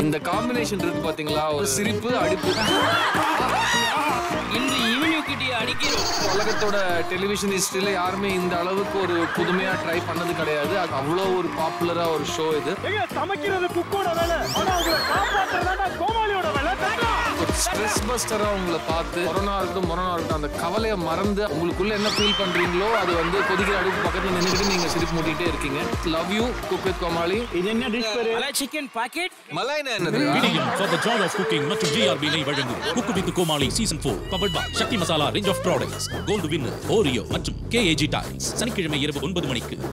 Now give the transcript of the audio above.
இந்த காம்பினேஷன் இருக்கு பாத்தீங்களா ஒரு சிரிப்பு அடிப்பு இன்று இம்யூனிட்டி அடிக்கிறோம் உலகத்தோட டெலிவிஷன் ஹிஸ்டரியில யாருமே இந்த அளவுக்கு ஒரு புதுமையா ட்ரை பண்ணது கிடையாது அது அவ்வளோ ஒரு பாப்புலரா ஒரு ஷோ இது எங்க சமைக்கிறது குக்கோட வேலை ஆனா உங்களை காப்பாத்துறதா கோமாளியோட வேலை தட்டா ஒரு ஸ்ட்ரெஸ் பஸ்டரா உங்களை பார்த்து கொரோனா இருக்கட்டும் மொரோனா இருக்கட்டும் அந்த கவலையை மறந்து உங்களுக்குள்ள என்ன ஃபீல் பண்றீங்களோ அது வந்து கொதிக்கிற அடுப்பு பக்கத்துல நின்றுட்டு நீங்க சிரிப்பு மூட்டிட்டே இருக்கீங்க love you cook with Comali இது என்ன டிஷ் பேரு மலை சிக்கன் பாக்கெட் மலாய்னா என்னது விடியும் for the joy of cooking மற்றும் ஜிஆர்பி நெய் வழங்கும் cook with Comali season four powered by Sakthi masala range of products gold winner Oreo மற்றும் கேஏஜி டைல்ஸ் சனிக்கிழமை இரவு ஒன்பது மணிக்கு